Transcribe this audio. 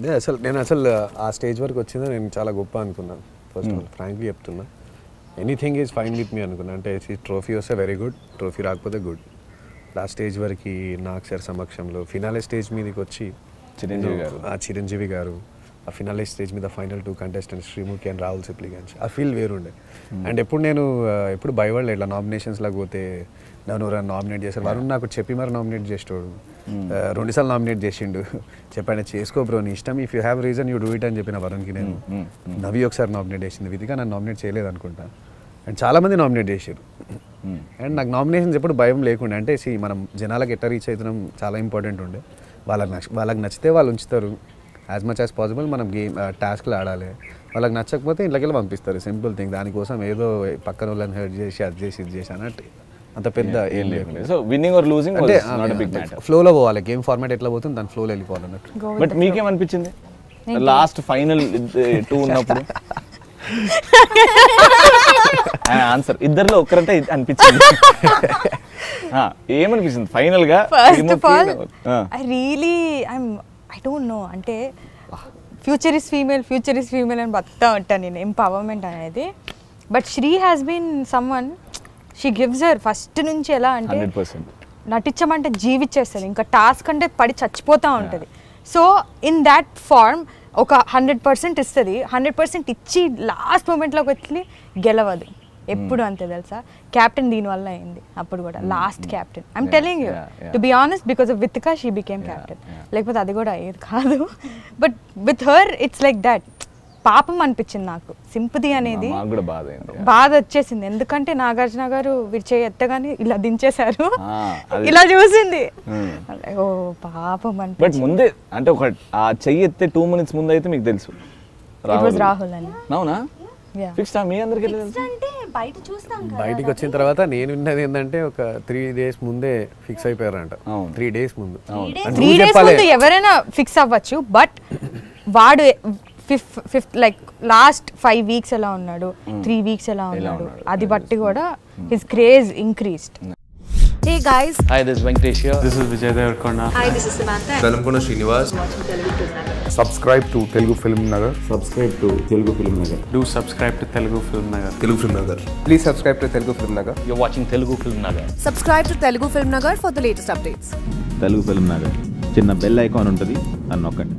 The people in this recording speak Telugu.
అదే అసలు నేను అసలు ఆ స్టేజ్ వరకు వచ్చిందో నేను చాలా గొప్ప అనుకున్నాను ఫస్ట్ ఆఫ్ ఆల్ ఫ్రాంక్లీ చెప్తున్నా anything is fine with me అనుకున్నా అంటే ట్రోఫీ వస్తే వెరీ గుడ్ ట్రోఫీ రాకపోతే గుడ్ లాస్ట్ స్టేజ్ వరకు నాకు సార్ సమక్షంలో ఫినాలే స్టేజ్ మీదకి వచ్చి చిరంజీవి నేను- గారు. ఆ చిరంజీవి గారు ఆ ఫినాలే స్టేజ్ మీద final two contestants Sreemukhi and Rahul Sipligunj ఆ ఫీల్ వేరుండే అండ్ ఎప్పుడు నేను ఆ, ఎప్పుడు భయపడలే ఇట్లా నామినేషన్స్లోకి పోతే నన్ను ఎవరైనా నామినేట్ చేశారు వరుణ్ నాకు చెప్పి మరి నామినేట్ చేసేవాడు ఆ, రెండుసార్లు నామినేట్ చేసిండు చెప్పాను చేసుకో బ్రో నీ ఇష్టం if you have reason you do it అని చెప్పిన వరుణ్కి నేను నవి ఒకసారి నామినేట్ చేసింది విధిగా నన్ను నామినేట్ చేయలేదు అనుకుంటా అండ్ చాలామంది నామినేట్ చేశారు అండ్ నాకు నామినేషన్స్ ఎప్పుడు భయం లేకుండే అంటే see మనం జనాలకు ఎట్లా రీచ్ అవుతున్నాం చాలా ఇంపార్టెంట్ ఉండే వాళ్ళకి నచ్చ వాళ్ళకి నచ్చితే వాళ్ళు ఉంచుతారు యాజ్ మచ్ యాజ్ పాసిబుల్ మనం గేమ్ టాస్క్లు ఆడాలి వాళ్ళకి నచ్చకపోతే ఇంట్లోకి వెళ్ళి పంపిస్తారు సింపుల్ థింగ్ దానికోసం ఏదో పక్కన వాళ్ళని హెల్ప్ చేసి అది చేసి ఇది చేసి అన్నట్టు అంత పెద్ద ఏం లేదు సో విన్నింగ్ ఆర్ లూజింగ్ అంటే నాట్ బిగ్ మ్యాటర్ ఫ్లోలో పోవాలి గేమ్ ఫార్మాట్ ఎట్లా పోతుంది దాని ఫ్లోలో వెళ్ళిపోవాలి అన్నట్టు బట్ మీకేమనిపించింది లాస్ట్ ఫైనల్ టూ ఉన్నప్పుడు ఆన్సర్ ఇద్దరిలో ఒక్కరంటే ఇది అనిపించింది ఆ, ఏమనిపించింది ఫైనల్ గా first of all ah, I really I'm I don't know అంటే future is female future is female అని బతా ఉంటాను నేను ఎంపవర్మెంట్ అనేది but Sree has been someone she gives her first నుంచి ఎలా అంటే 100%. నటించమంటే జీవిచ్చేస్తుంది ఇంకా టాస్క్ అంటే పడి చచ్చిపోతూ ఉంటుంది సో ఇన్ దాట్ ఫార్మ్ ఒక హండ్రెడ్ పర్సెంట్ ఇస్తుంది హండ్రెడ్ పర్సెంట్ ఇచ్చి లాస్ట్ మూమెంట్లోకి వచ్చి గెలవదు ఎప్పుడు అంతే తెలుసా క్యాప్టెన్ దీనివల్ల అయింది అప్పుడు కూడా last captain I'm Yeah, telling you yeah, yeah. To be honest because of విత్కా she became Yeah, captain yeah. లేకపోతే అది కూడా అయ్యేది కాదు but with her it's like that పాపం అనిపించింది నాకు సింపతి అనేది మాకు కూడా బాధ అయింది బాధ వచ్చేసింది ఎందుకంటే నాగార్జున గారు వీరు చేయి ఎత్తగానే ఇలా దించేశారు ఆ, అది- ఇలా చూసింది Hmm. ఓ పాపం బట్ అనిపించింది ముందే అంటే ఒక ఆ చెయ్యి ఎత్తే టూ మినిట్స్ ముందు అయితే మీకు తెలుసు ఇట్ వాజ్ రాహుల్ అని అవునా Yeah. ఫిక్స్ మీ అందరికి ఎట్లా తెలుసు అంటే బయట చూస్తాం కదా బయటికి వచ్చిన తర్వాత నేను విన్నది ఏంటంటే ఒక త్రీ డేస్ ముందే ఫిక్స్ అయిపోయారంట అవును. త్రీ డేస్ ముందు అంటే త్రీ నువ్వు డేస్ చెప్పాలి. ముందు ఎవరైనా ఫిక్స్ అవ్వచ్చు బట్ వాడు fifth fifth like last five weeks ఎలా ఉన్నాడు త్రీ వీక్స్ ఎలా ఉన్నాడు ఉన్నాడు. అది బట్టి కూడా his craze increased hey guys hi this Venkatesh This is Vijay Devarkonda. Hi this is Samantha Vellankonda Srinivas subscribe to Telugu film Nagar Do subscribe to Telugu Film Nagar. Telugu film Nagar please subscribe to Telugu film Nagar you watching Telugu film Nagar subscribe to Telugu film Nagar for the latest updates Telugu film Nagar చిన్న బెల్ ఐకాన్ ఉంటుంది అని నొక్కండి